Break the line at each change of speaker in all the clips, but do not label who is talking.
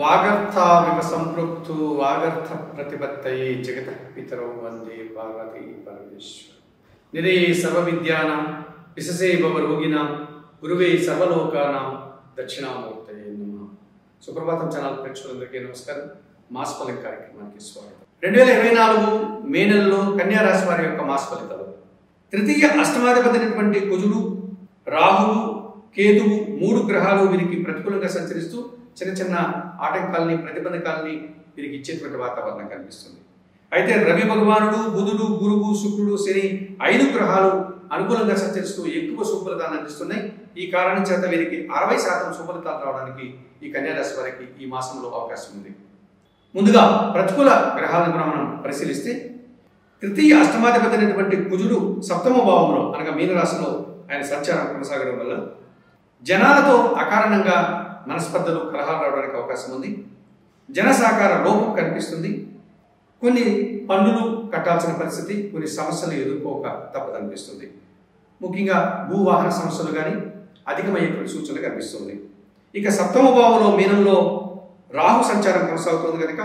వాగర్థావివ సంపృక్తు వాగర్థ ప్రతిపత్తయే జగత పితరౌ వందే పార్వతీ పరమేశ్వర నిరే సర్వ విద్యానాం విశసే భవ రోగినాం గురువే సర్వలోకానాం దక్షిణామూర్తయే నమ సుప్రభాతం ఛానల్ ప్రేక్షకులందరికీ నమస్కారం మాస్ ఫలిత కార్యక్రమానికి స్వాగతం రెండు వేల ఇరవై నాలుగు మే నెలలో కన్యా రాశి వారి యొక్క మాస్ ఫలితాలు తృతీయ అష్టమాధిపతినటువంటి కుజుడు రాహువు కేతువు మూడు గ్రహాలు వీరికి ప్రతికూలంగా సంచరిస్తూ చిన్న చిన్న ఆటంకాలని ప్రతిబంధకాలని వీరికి ఇచ్చేటువంటి వాతావరణం కనిపిస్తుంది అయితే రవి భగవానుడు బుధుడు గురువు శుక్రుడు శని ఐదు గ్రహాలు అనుకూలంగా సంచరిస్తూ ఎక్కువ శుభఫలితాన్ని అందిస్తున్నాయి ఈ కారణం చేత వీరికి అరవై శాతం శుభఫలితాలు రావడానికి ఈ కన్యారాశి వారికి ఈ మాసంలో అవకాశం ఉంది ముందుగా ప్రతికూల గ్రహాలను కూడా మనం పరిశీలిస్తే తృతీయ అష్టమాధిపతి అయినటువంటి కుజుడు సప్తమ భావంలో అనగా మీనరాశిలో ఆయన సంచారం కొనసాగడం వల్ల జనాలతో అకారణంగా మనస్పర్ధలు కలహాలు రావడానికి అవకాశం ఉంది జన సహకార లోపం కనిపిస్తుంది కొన్ని పన్నులు కట్టాల్సిన పరిస్థితి కొన్ని సమస్యలు ఎదుర్కోక తప్పదనిపిస్తుంది ముఖ్యంగా భూవాహన సమస్యలు కానీ అధికమయ్యేటువంటి సూచనలు కనిపిస్తుంది ఇక సప్తమ భావంలో మీనంలో రాహు సంచారం కొనసాగుతుంది కనుక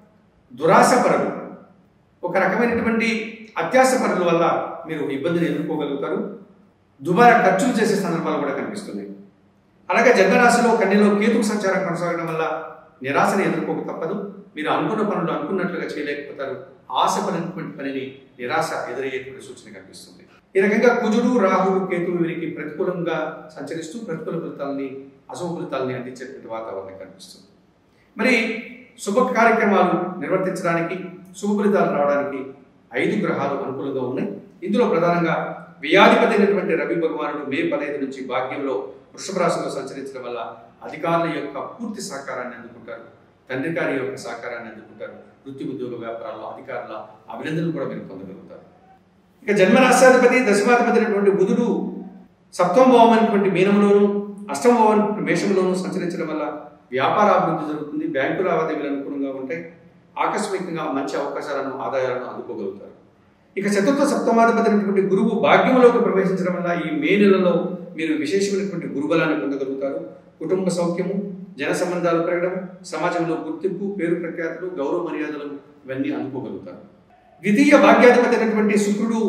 దురాశ పరులు ఒక రకమైనటువంటి అత్యాశ పరుల వల్ల మీరు ఇబ్బందిని ఎదుర్కోగలుగుతారు దుబారా ఖర్చులు చేసే సందర్భాలు కూడా కనిపిస్తున్నాయి అలాగే జన్మరాశిలో కన్యలో కేతుకు సంచారం కొనసాగడం వల్ల నిరాశను ఎదుర్కోక తప్పదు మీరు అనుకున్న పనులు అనుకున్నట్లుగా చేయలేకపోతారు ఆశపడినటువంటి పనిని నిరాశ ఎదురయ్యేటువంటి సూచన కనిపిస్తుంది ఈ రకంగా కుజుడు రాహుడు కేతువు వీరికి ప్రతికూలంగా సంచరిస్తూ ప్రతికూల ఫలితాలని అశుభ ఫలితాలని అందించేటువంటి వాతావరణం కనిపిస్తుంది మరి శుభ కార్యక్రమాలు నిర్వర్తించడానికి శుభ ఫలితాలు రావడానికి ఐదు గ్రహాలు అనుకూలంగా ఉన్నాయి ఇందులో ప్రధానంగా వ్యాధిపతి అయినటువంటి రవి భగవానుడు మే పదహైదు నుంచి భాగ్యంలో వృషభ రాశిలో సంచరించడం వల్ల అధికారుల యొక్క పూర్తి సహకారాన్ని అందుకుంటారు తండ్రి గారి యొక్క సహకారాన్ని అందుకుంటారు వృత్తి ఉద్యోగ వ్యాపారాల్లో అధికారుల అభినందనలు కూడా మీరు పొందగలుగుతారు ఇక జన్మరాశ్యాధిపతి దశమాధిపతి అయినటువంటి బుధుడు సప్తమ భావం అయినటువంటి మీనంలోను అష్టమ భావం అయినటువంటి మేషంలోను సంచరించడం వల్ల వ్యాపార అభివృద్ధి జరుగుతుంది బ్యాంకు లావాదేవీలు అనుకూలంగా ఉంటాయి ఆకస్మికంగా మంచి అవకాశాలను ఆదాయాలను అందుకోగలుగుతారు ఇక చతుర్థ సప్తమాధిపతి అయినటువంటి గురువు భాగ్యంలోకి ప్రవేశించడం వల్ల ఈ మే నెలలో మీరు విశేషమైనటువంటి గురుబలాన్ని పొందగలుగుతారు కుటుంబ సౌఖ్యము జన సంబంధాలు పెరగడం సమాజంలో గుర్తింపు పేరు ప్రఖ్యాతులు గౌరవ మర్యాదలు ఇవన్నీ అందుకోగలుగుతారు ద్వితీయ భాగ్యాధిపతి అయినటువంటి శుక్రుడు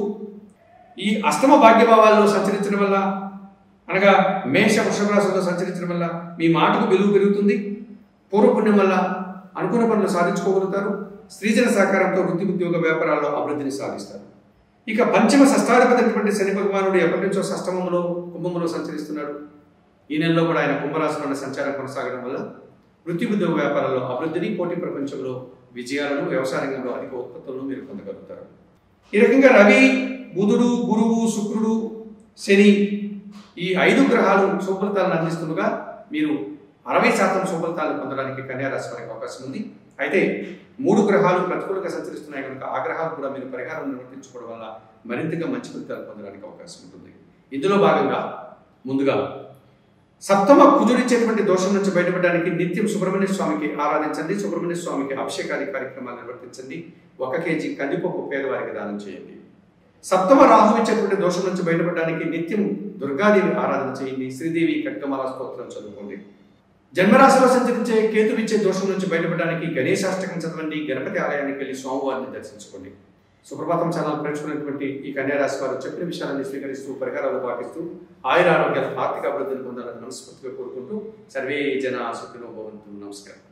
ఈ అష్టమ భాగ్యభావాల్లో సంచరించడం వల్ల అనగా మేష వృషభ రాశిలో సంచరించడం వల్ల మీ మాటకు విలువ పెరుగుతుంది పూర్వపుణ్యం వల్ల అనుకున్న పనులు సాధించుకోగలుగుతారు స్త్రీజన సహకారంతో వృత్తి ఉద్యోగ వ్యాపారాల్లో అభివృద్ధిని సాధిస్తారు ఇక పంచమ షష్టాధిపతి శని భగవానుడు ఎప్పటి నుంచో షష్టమంలో కుంభంలో సంచరిస్తున్నాడు ఈ నెలలో కూడా ఆయన కుంభరాశిలో ఉన్న సంచారం కొనసాగడం వల్ల వృత్తి ఉద్యోగ వ్యాపారాల్లో అభివృద్ధిని పోటీ ప్రపంచంలో విజయాలను వ్యవసాయ రంగంలో అధిక ఉత్పత్తులను మీరు పొందగలుగుతారు ఈ రకంగా రవి బుధుడు గురువు శుక్రుడు శని ఈ ఐదు గ్రహాలు శుభఫలితాలను అందిస్తుండగా మీరు అరవై శాతం శుభఫలితాలను పొందడానికి కన్యారాశి వారికి అవకాశం ఉంది అయితే మూడు గ్రహాలు ప్రతికూలంగా సంచరిస్తున్నాయి కనుక ఆ గ్రహాలు కూడా మీరు పరిహారం నిర్వర్తించుకోవడం వల్ల మరింతగా మంచి ఫలితాలు పొందడానికి అవకాశం ఉంటుంది ఇందులో భాగంగా ముందుగా సప్తమ కుజుడిచ్చేటువంటి దోషం నుంచి బయటపడడానికి నిత్యం సుబ్రహ్మణ్య స్వామికి ఆరాధించండి సుబ్రహ్మణ్య స్వామికి అభిషేకాది కార్యక్రమాలు నిర్వర్తించండి ఒక కేజీ కందిపప్పు పేదవారికి దానం చేయండి సప్తమ రాహు ఇచ్చేటువంటి దోషం నుంచి బయటపడడానికి నిత్యం దుర్గాదేవి ఆరాధన చేయండి శ్రీదేవి కట్కమాల స్తోత్రం చదువుకోండి జన్మరాశిలో సంచరించే కేతు ఇచ్చే దోషం నుంచి బయటపడడానికి గణేశాష్టకం చదవండి గణపతి ఆలయానికి వెళ్ళి స్వామివారిని దర్శించుకోండి సుప్రభాతం ఛానల్ ప్రేక్షకున్నటువంటి ఈ కన్యారాశి వారు చెప్పిన విషయాన్ని స్వీకరిస్తూ పరిహారాలు పాటిస్తూ ఆయుర ఆరోగ్యాల ఆర్థిక అభివృద్ధిని పొందాలని మనస్ఫూర్తిగా కోరుకుంటూ సర్వే జన సుఖినో భవంతు నమస్కారం